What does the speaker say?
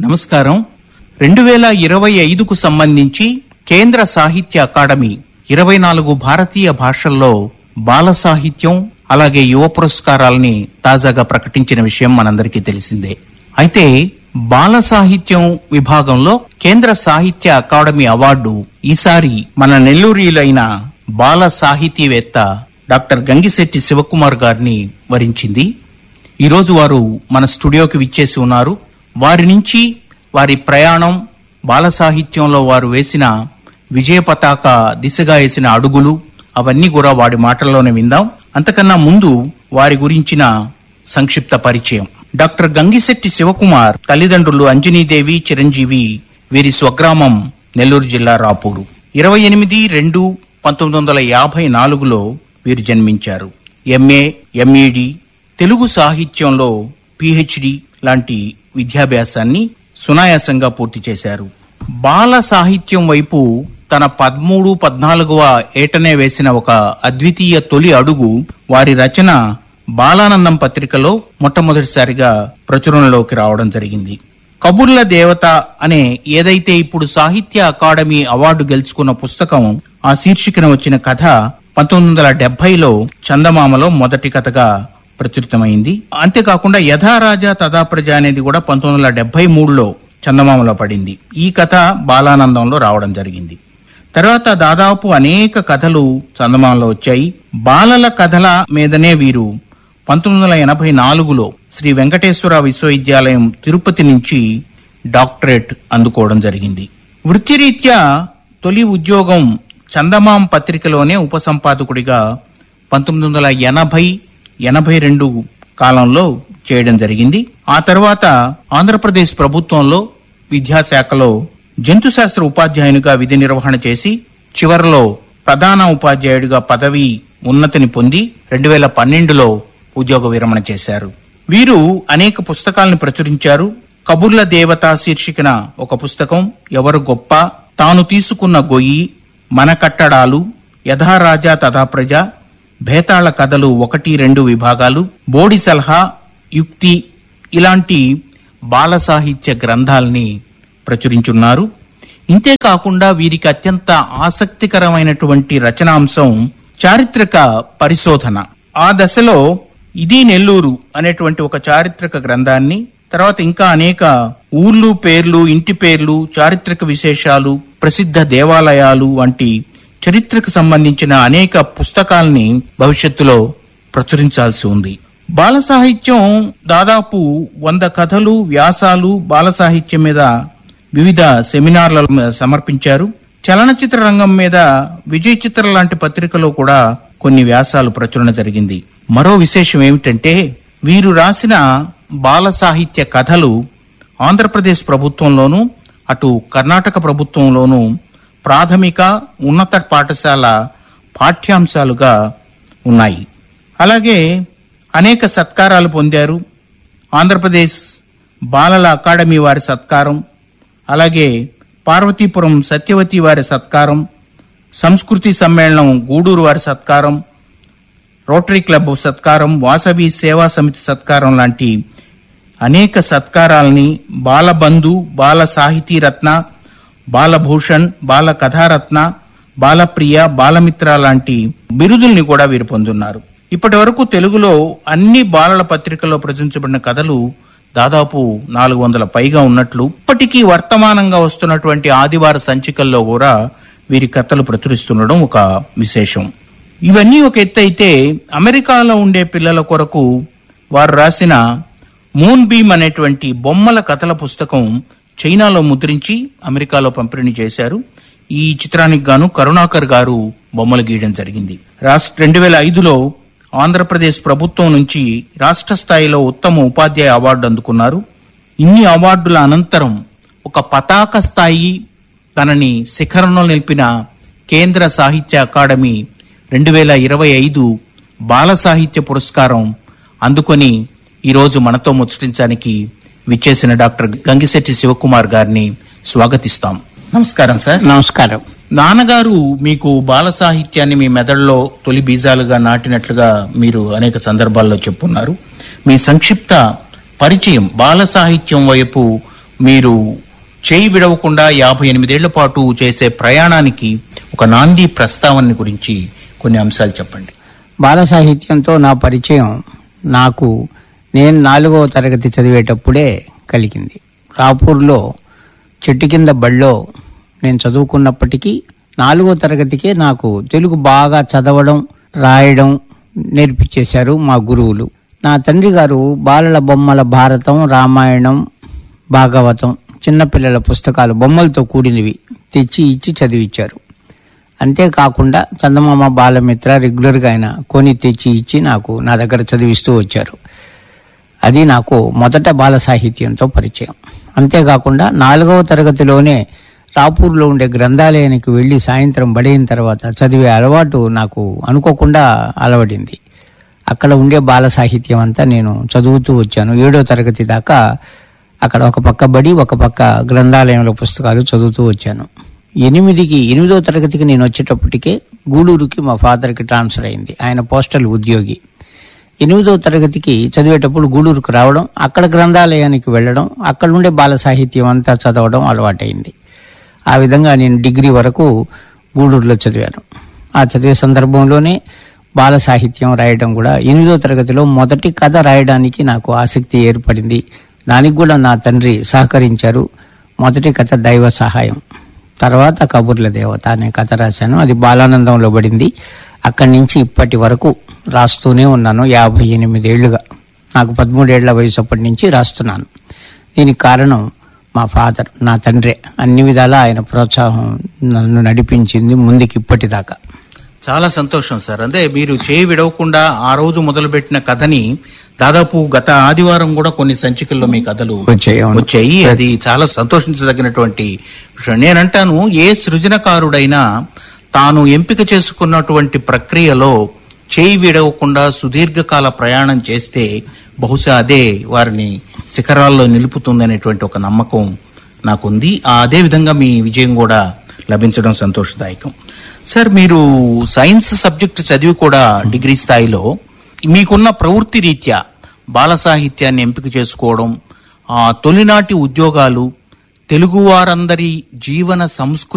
నమస్కారం రెండు వేల ఇరవై ఐదుకు సంబంధించి కేంద్ర సాహిత్య అకాడమీ ఇరవై నాలుగు భారతీయ భాషల్లో బాల సాహిత్యం అలాగే యువ పురస్కారాలని తాజాగా ప్రకటించిన విషయం మనందరికీ తెలిసిందే అయితే బాల సాహిత్యం విభాగంలో కేంద్ర సాహిత్య అకాడమీ అవార్డు ఈసారి మన నెల్లూరిలైన బాల సాహితీవేత్త డాక్టర్ గంగిశెట్టి శివకుమార్ గారిని వరించింది ఈరోజు వారు మన స్టూడియోకి విచ్చేసి ఉన్నారు వారి నుంచి వారి ప్రయాణం బాల సాహిత్యంలో వారు వేసిన విజయ పతాక దిశగా వేసిన అడుగులు అవన్నీ కూడా వాడి మాటల్లోనే విందాం అంతకన్నా ముందు వారి గురించిన సంక్షిప్త పరిచయం డాక్టర్ గంగిశెట్టి శివకుమార్ తల్లిదండ్రులు అంజనీదేవి చిరంజీవి వీరి స్వగ్రామం నెల్లూరు జిల్లా రాపూరు ఇరవై ఎనిమిది రెండు పంతొమ్మిది వందల యాభై నాలుగులో వీరు జన్మించారు ఎంఏ ఎంఈడి తెలుగు సాహిత్యంలో పిహెచ్డి లాంటి విద్యాభ్యాసాన్ని సునాయాసంగా పూర్తి చేశారు బాల సాహిత్యం వైపు తన పదమూడు పద్నాలుగవ ఏటనే వేసిన ఒక అద్వితీయ తొలి అడుగు వారి రచన బాలానందం పత్రికలో మొట్టమొదటిసారిగా ప్రచురణలోకి రావడం జరిగింది కబుర్ల దేవత అనే ఏదైతే ఇప్పుడు సాహిత్య అకాడమీ అవార్డు గెలుచుకున్న పుస్తకం ఆ శీర్షికన వచ్చిన కథ పంతొమ్మిది వందల డెబ్బైలో చందమామలో మొదటి కథగా ప్రచురితమైంది అంతేకాకుండా యథారాజా తథా ప్రజ అనేది కూడా పంతొమ్మిది వందల డెబ్బై మూడులో చందమామలో పడింది ఈ కథ బాలానందంలో రావడం జరిగింది తర్వాత దాదాపు అనేక కథలు చందమామలో వచ్చాయి బాలల కథల మీదనే వీరు పంతొమ్మిది వందల ఎనభై నాలుగులో శ్రీ వెంకటేశ్వర విశ్వవిద్యాలయం తిరుపతి నుంచి డాక్టరేట్ అందుకోవడం జరిగింది వృత్తిరీత్యా తొలి ఉద్యోగం చందమాం పత్రికలోనే ఉపసంపాదకుడిగా పంతొమ్మిది వందల ఎనభై ఎనభై రెండు కాలంలో చేయడం జరిగింది ఆ తర్వాత ఆంధ్రప్రదేశ్ ప్రభుత్వంలో విద్యాశాఖలో జంతు శాస్త్ర ఉపాధ్యాయునిగా విధి నిర్వహణ చేసి చివరిలో ప్రధాన ఉపాధ్యాయుడిగా పదవి ఉన్నతిని పొంది రెండు వేల పన్నెండులో ఉద్యోగ విరమణ చేశారు వీరు అనేక పుస్తకాలను ప్రచురించారు కబుర్ల దేవత శీర్షికన ఒక పుస్తకం ఎవరు గొప్ప తాను తీసుకున్న గొయ్యి మన కట్టడాలు యథారాజా తథా ప్రజ భేతాళ కథలు ఒకటి రెండు విభాగాలు బోడి సలహా యుక్తి ఇలాంటి బాల సాహిత్య గ్రంథాల్ని ప్రచురించున్నారు ఇంతే కాకుండా వీరికి అత్యంత ఆసక్తికరమైనటువంటి రచనాంశం చారిత్రక పరిశోధన ఆ దశలో ఇది నెల్లూరు అనేటువంటి ఒక చారిత్రక గ్రంథాన్ని తర్వాత ఇంకా అనేక ఊర్లు పేర్లు ఇంటి పేర్లు చారిత్రక విశేషాలు ప్రసిద్ధ దేవాలయాలు వంటి చరిత్రకు సంబంధించిన అనేక పుస్తకాల్ని భవిష్యత్తులో ప్రచురించాల్సి ఉంది బాల సాహిత్యం దాదాపు వంద కథలు వ్యాసాలు బాల సాహిత్యం మీద వివిధ సెమినార్లను సమర్పించారు చలనచిత్ర రంగం మీద విజయ్ చిత్ర లాంటి పత్రికలో కూడా కొన్ని వ్యాసాలు ప్రచురణ జరిగింది మరో విశేషం ఏమిటంటే వీరు రాసిన బాల సాహిత్య కథలు ఆంధ్రప్రదేశ్ ప్రభుత్వంలోను అటు కర్ణాటక ప్రభుత్వంలోను ప్రాథమిక ఉన్నత పాఠశాల పాఠ్యాంశాలుగా ఉన్నాయి అలాగే అనేక సత్కారాలు పొందారు ఆంధ్రప్రదేశ్ బాలల అకాడమీ వారి సత్కారం అలాగే పార్వతీపురం సత్యవతి వారి సత్కారం సంస్కృతి సమ్మేళనం గూడూరు వారి సత్కారం రోటరీ క్లబ్ సత్కారం వాసవి సేవా సమితి సత్కారం లాంటి అనేక సత్కారాల్ని బాలబంధు బాల సాహితీ రత్న బాలభూషణ్ బాల కథారత్న బాలప్రియ బాలమిత్ర లాంటి బిరుదుల్ని కూడా వీరు పొందున్నారు ఇప్పటి వరకు తెలుగులో అన్ని బాలల పత్రికల్లో ప్రచురించబడిన కథలు దాదాపు నాలుగు వందల పైగా ఉన్నట్లు ఇప్పటికీ వర్తమానంగా వస్తున్నటువంటి ఆదివార సంచికల్లో కూడా వీరి కథలు ప్రచురిస్తుండడం ఒక విశేషం ఇవన్నీ ఒక ఎత్తు అయితే అమెరికాలో ఉండే పిల్లల కొరకు వారు రాసిన మూన్ బీమ్ అనేటువంటి బొమ్మల కథల పుస్తకం చైనాలో ముద్రించి అమెరికాలో పంపిణీ చేశారు ఈ చిత్రానికి గాను కరుణాకర్ గారు బొమ్మలు గీయడం జరిగింది రాష్ట్ర రెండు వేల ఐదులో ఆంధ్రప్రదేశ్ ప్రభుత్వం నుంచి రాష్ట్ర స్థాయిలో ఉత్తమ ఉపాధ్యాయ అవార్డు అందుకున్నారు ఇన్ని అవార్డుల అనంతరం ఒక పతాక స్థాయి తనని శిఖరంలో నిలిపిన కేంద్ర సాహిత్య అకాడమీ రెండు వేల ఇరవై ఐదు బాల సాహిత్య పురస్కారం అందుకొని ఈరోజు మనతో ముచ్చటించడానికి విచ్చేసిన డాక్టర్ గంగిశెట్టి శివకుమార్ గారిని స్వాగతిస్తాం నమస్కారం సార్ నమస్కారం నాన్నగారు మీకు బాల సాహిత్యాన్ని మీ మెదడులో తొలి బీజాలుగా నాటినట్లుగా మీరు అనేక సందర్భాల్లో చెప్పున్నారు మీ సంక్షిప్త పరిచయం బాల సాహిత్యం వైపు మీరు చేయి విడవకుండా యాభై ఎనిమిదేళ్ల పాటు చేసే ప్రయాణానికి ఒక నాంది ప్రస్తావన గురించి కొన్ని అంశాలు చెప్పండి బాల సాహిత్యంతో నా పరిచయం నాకు నేను నాలుగవ తరగతి చదివేటప్పుడే కలిగింది రాపూర్లో చెట్టు కింద బళ్ళో నేను చదువుకున్నప్పటికీ నాలుగో తరగతికే నాకు తెలుగు బాగా చదవడం రాయడం నేర్పించేశారు మా గురువులు నా తండ్రి గారు బాలల బొమ్మల భారతం రామాయణం భాగవతం చిన్నపిల్లల పుస్తకాలు బొమ్మలతో కూడినవి తెచ్చి ఇచ్చి చదివించారు అంతేకాకుండా చందమామ బాలమిత్ర రెగ్యులర్గా ఆయన కొని తెచ్చి ఇచ్చి నాకు నా దగ్గర చదివిస్తూ వచ్చారు అది నాకు మొదట బాల సాహిత్యంతో పరిచయం అంతేకాకుండా నాలుగవ తరగతిలోనే రాపూర్లో ఉండే గ్రంథాలయానికి వెళ్ళి సాయంత్రం బడైన తర్వాత చదివే అలవాటు నాకు అనుకోకుండా అలవడింది అక్కడ ఉండే బాల సాహిత్యం అంతా నేను చదువుతూ వచ్చాను ఏడో తరగతి దాకా అక్కడ ఒక పక్క బడి ఒక పక్క గ్రంథాలయంలో పుస్తకాలు చదువుతూ వచ్చాను ఎనిమిదికి ఎనిమిదో తరగతికి నేను వచ్చేటప్పటికే గూడూరుకి మా ఫాదర్కి ట్రాన్స్ఫర్ అయింది ఆయన పోస్టల్ ఉద్యోగి ఎనిమిదో తరగతికి చదివేటప్పుడు గూడూరుకు రావడం అక్కడ గ్రంథాలయానికి వెళ్ళడం అక్కడ ఉండే బాల సాహిత్యం అంతా చదవడం అలవాటైంది ఆ విధంగా నేను డిగ్రీ వరకు గూడూరులో చదివాను ఆ చదివే సందర్భంలోనే బాల సాహిత్యం రాయడం కూడా ఎనిమిదో తరగతిలో మొదటి కథ రాయడానికి నాకు ఆసక్తి ఏర్పడింది దానికి కూడా నా తండ్రి సహకరించారు మొదటి కథ దైవ సహాయం తర్వాత కబుర్ల దేవత అనే కథ రాశాను అది బాలానందంలో పడింది అక్కడి నుంచి ఇప్పటి వరకు రాస్తూనే ఉన్నాను యాభై ఎనిమిదేళ్లుగా నాకు పదమూడేళ్ల వయసు అప్పటి నుంచి రాస్తున్నాను దీనికి కారణం మా ఫాదర్ నా తండ్రే అన్ని విధాలా ఆయన ప్రోత్సాహం నన్ను నడిపించింది ముందుకి ఇప్పటిదాకా చాలా సంతోషం సార్ అంటే మీరు చేయి విడవకుండా ఆ రోజు మొదలుపెట్టిన కథని దాదాపు గత ఆదివారం కూడా కొన్ని సంచికల్లో మీ కథలు వచ్చాయి, అవును. వచ్చాయి అది చాలా సంతోషించదగినటువంటి విషయం నేనంటాను ఏ సృజనకారుడైనా తాను ఎంపిక చేసుకున్నటువంటి ప్రక్రియలో చేయి విడవకుండా సుదీర్ఘకాల ప్రయాణం చేస్తే బహుశా అదే వారిని శిఖరాల్లో నిలుపుతుందనేటువంటి ఒక నమ్మకం నాకుంది ఆ అదే విధంగా మీ విజయం కూడా లభించడం సంతోషదాయకం సార్ మీరు సైన్స్ సబ్జెక్ట్ చదివి కూడా డిగ్రీ స్థాయిలో మీకున్న ప్రవృత్తి రీత్యా బాల సాహిత్యాన్ని ఎంపిక చేసుకోవడం ఆ తొలినాటి ఉద్యోగాలు తెలుగువారందరి జీవన సంస్కృతి